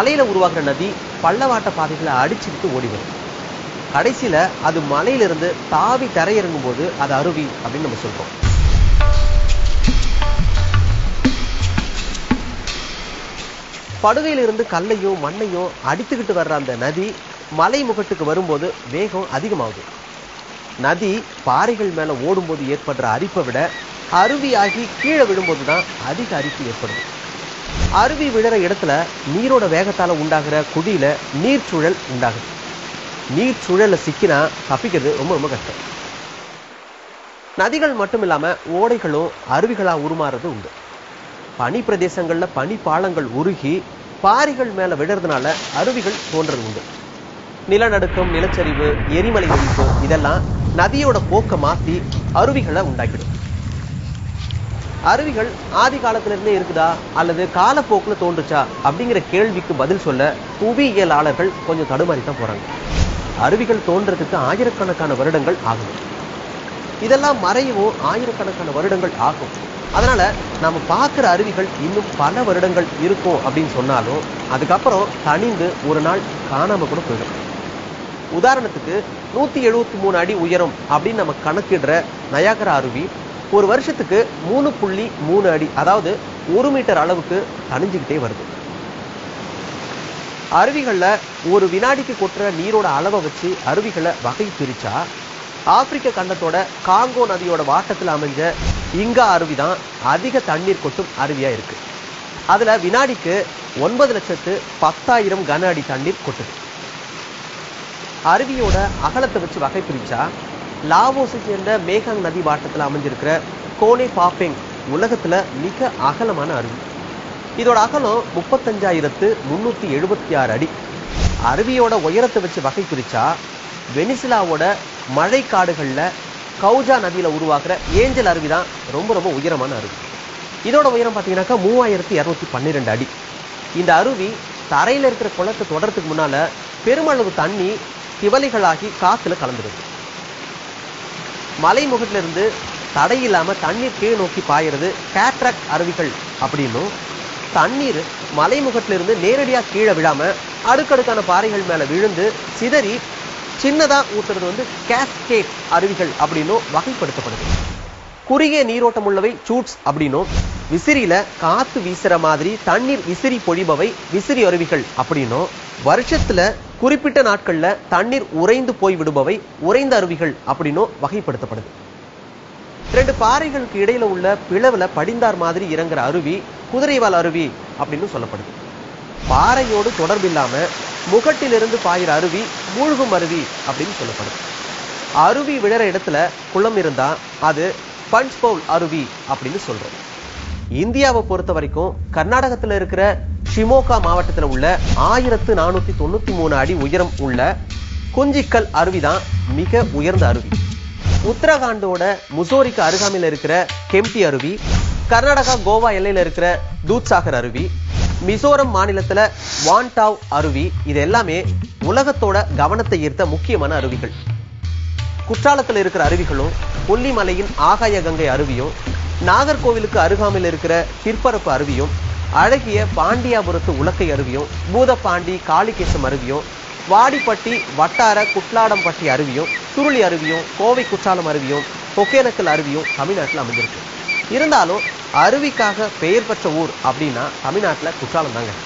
மலையில உருவாகிற நதி பள்ளவாட்ட பாதைகளை அடிச்சுக்கிட்டு ஓடி வரும் கடைசியில அது மலையிலிருந்து தாவி தரையிறங்கும் போது அது அருவி அப்படின்னு நம்ம சொல்றோம் படுகையிலிருந்து கல்லையும் மண்ணையும் அடித்துக்கிட்டு வர்ற அந்த நதி மலை முகட்டுக்கு வரும்போது வேகம் அதிகமாகுது நதி பாறைகள் மேல ஓடும்போது ஏற்படுற அரிப்பை விட அருவியாகி கீழே விழும்போது தான் அதிக அரிப்பு ஏற்படுது அருவி விழுற இடத்துல நீரோட வேகத்தால உண்டாகிற குழியில நீர் சுழல் உண்டாகுது நீர் சுழல்ல சிக்கினா தப்பிக்கிறது ரொம்ப ரொம்ப கஷ்டம் நதிகள் மட்டும் இல்லாம ஓடைகளும் அருவிகளா உருமாறுறது உண்டு பனி பிரதேசங்கள்ல பனி பாலங்கள் உருகி பாறைகள் மேல விழுறதுனால அருவிகள் தோன்றது உண்டு நிலநடுக்கம் நிலச்சரிவு எரிமலை வெடிப்பு இதெல்லாம் நதியோட போக்க மாத்தி அருவிகளை உண்டாக்கிடும் அருவிகள் ஆதி காலத்துல இருந்தே இருக்குதா அல்லது காலப்போக்குல தோன்றுச்சா அப்படிங்கிற கேள்விக்கு பதில் சொல்ல புவியியலாளர்கள் கொஞ்சம் தடுமாறி தான் போறாங்க அருவிகள் தோன்றதுக்கு ஆயிரக்கணக்கான வருடங்கள் ஆகும் இதெல்லாம் மறையவும் ஆயிரக்கணக்கான வருடங்கள் ஆகும் அதனால நாம பார்க்கிற அருவிகள் இன்னும் பல வருடங்கள் இருக்கும் அப்படின்னு சொன்னாலும் அதுக்கப்புறம் தணிந்து ஒரு நாள் காணாம கூட போயிடும் உதாரணத்துக்கு நூத்தி எழுபத்தி மூணு அடி உயரம் அப்படின்னு நம்ம கணக்கிடுற நயாகரா அருவி ஒரு வருஷத்துக்கு மூணு புள்ளி மூணு அடி அதாவது ஒரு மீட்டர் அளவுக்கு தணிஞ்சுக்கிட்டே வருது அருவிகள்ல ஒரு வினாடிக்கு கொட்டுற நீரோட அளவை வச்சு அருவிகளை வகை பிரிச்சா ஆப்பிரிக்க கண்டத்தோட காங்கோ நதியோட வாட்டத்தில் அமைஞ்ச இங்கா அருவி தான் அதிக தண்ணீர் கொட்டும் அருவியா இருக்கு அதுல வினாடிக்கு ஒன்பது லட்சத்து பத்தாயிரம் கன அடி தண்ணீர் கொட்டுது அருவியோட அகலத்தை வச்சு வகை பிரிச்சா லாவோஸை சேர்ந்த மேகாங் நதி வாட்டத்தில் அமைஞ்சிருக்கிற கோனே பாப்பெங் உலகத்துல மிக அகலமான அருவி இதோட அகலம் முப்பத்தஞ்சாயிரத்து முன்னூத்தி எழுபத்தி ஆறு அடி அருவியோட உயரத்தை வச்சு வகை பிரிச்சா வெனிசுலாவோட மழை காடுகள்ல கௌஜா நதியில உருவாக்குற ஏஞ்சல் அருவி தான் ரொம்ப ரொம்ப உயரமான அருவி இதோட உயரம் பார்த்தீங்கன்னாக்கா மூவாயிரத்தி இரநூத்தி பன்னிரெண்டு அடி இந்த அருவி தரையில இருக்கிற குளத்தை தொடறதுக்கு முன்னால பெருமளவு தண்ணி திவலைகளாகி காத்துல கலந்துருது மலை முகத்துல இருந்து தடை இல்லாம தண்ணீர் கீழ் நோக்கி பாயிறது கேட்ராக்ட் அருவிகள் அப்படின்னும் தண்ணீர் மலைமுகத்துல இருந்து நேரடியா கீழே விழாம அடுக்கடுக்கான பாறைகள் மேல விழுந்து சிதறி சின்னதா ஊத்துறது வந்து கேஸ்கேட் அருவிகள் அப்படின்னும் வகைப்படுத்தப்படுது குறுகிய நீரோட்டம் உள்ளவை சூட்ஸ் அப்படின்னும் விசிறியில காத்து வீசுற மாதிரி தண்ணீர் விசிறி பொழிபவை விசிறி அருவிகள் அப்படின்னும் வருஷத்துல குறிப்பிட்ட நாட்கள்ல தண்ணீர் உறைந்து போய் விடுபவை உறைந்த அருவிகள் அப்படின்னும் வகைப்படுத்தப்படுது ரெண்டு பாறைகளுக்கு இடையில உள்ள பிளவுல படிந்தார் மாதிரி இறங்குற அருவி குதிரைவால் அருவி அப்படின்னு சொல்லப்படுது பாறையோடு தொடர்பு இல்லாம முகட்டிலிருந்து பாயிற அருவி மூழ்கும் அருவி அப்படின்னு சொல்லப்படுது அருவி விழற இடத்துல குளம் இருந்தா அது பஞ்ச் பவுல் அருவி அப்படின்னு சொல்றோம் இந்தியாவை பொறுத்த வரைக்கும் கர்நாடகத்துல இருக்கிற ஷிமோகா மாவட்டத்துல உள்ள ஆயிரத்து நானூத்தி தொண்ணூத்தி மூணு அடி உயரம் உள்ள குஞ்சிக்கல் அருவி தான் மிக உயர்ந்த அருவி உத்தரகாண்டோட முசோரிக்கு அருகாமையில் இருக்கிற கெம்பி அருவி கர்நாடகா கோவா எல்லையில இருக்கிற தூத்சாகர் அருவி மிசோரம் மாநிலத்துல வான்டாவ் அருவி இது எல்லாமே உலகத்தோட கவனத்தை ஈர்த்த முக்கியமான அருவிகள் குற்றாலத்துல இருக்கிற அருவிகளும் கொல்லிமலையின் ஆகாய கங்கை அருவியும் நாகர்கோவிலுக்கு அருகாமையில் இருக்கிற பிற்பரப்பு அருவியும் அழகிய பாண்டியாபுரத்து உலக்கை அருவியும் பூதப்பாண்டி காளிகேசம் அருவியும் வாடிப்பட்டி வட்டார குட்லாடம்பட்டி அருவியும் சுருளி அருவியும் கோவை குற்றாலம் அருவியும் ஒகேனக்கல் அருவியும் தமிழ்நாட்டில் அமைஞ்சிருக்கு இருந்தாலும் அருவிக்காக பெயர் பெற்ற ஊர் அப்படின்னா தமிழ்நாட்டுல குற்றாலம் தாங்க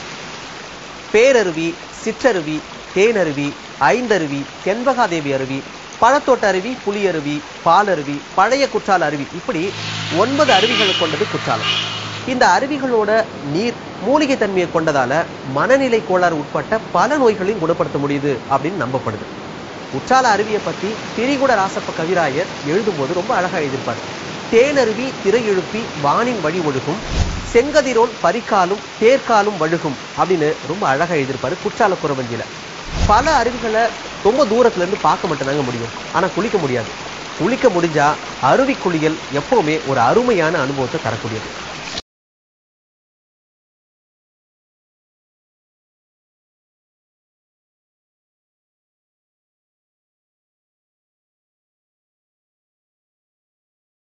பேரருவி சிற்றருவி தேனருவி ஐந்தருவி செண்பகாதேவி அருவி பழத்தோட்ட அருவி புலியருவி பாலருவி பழைய குற்றால அருவி இப்படி ஒன்பது அருவிகள் கொண்டது குற்றாலம் இந்த அருவிகளோட நீர் மூலிகை தன்மையை கொண்டதால மனநிலை கோளாறு உட்பட்ட பல நோய்களையும் குணப்படுத்த முடியுது அப்படின்னு நம்பப்படுது குற்றால அருவியை பத்தி திரிகுட ராசப்ப கவிராயர் எழுதும்போது ரொம்ப அழகா எழுதியிருப்பார் தேனருவி திரை எழுப்பி வானின் வழி ஒழுகும் செங்கதிரோன் பரிக்காலும் தேர்க்காலும் வழுகும் அப்படின்னு ரொம்ப அழகா எழுதியிருப்பாரு குற்றால குறவஞ்சியில பல அருவிகளை ரொம்ப தூரத்துல இருந்து பார்க்க மட்டும்தாங்க முடியும் ஆனா குளிக்க முடியாது குளிக்க முடிஞ்சா அருவி குளியல் எப்பவுமே ஒரு அருமையான அனுபவத்தை தரக்கூடியது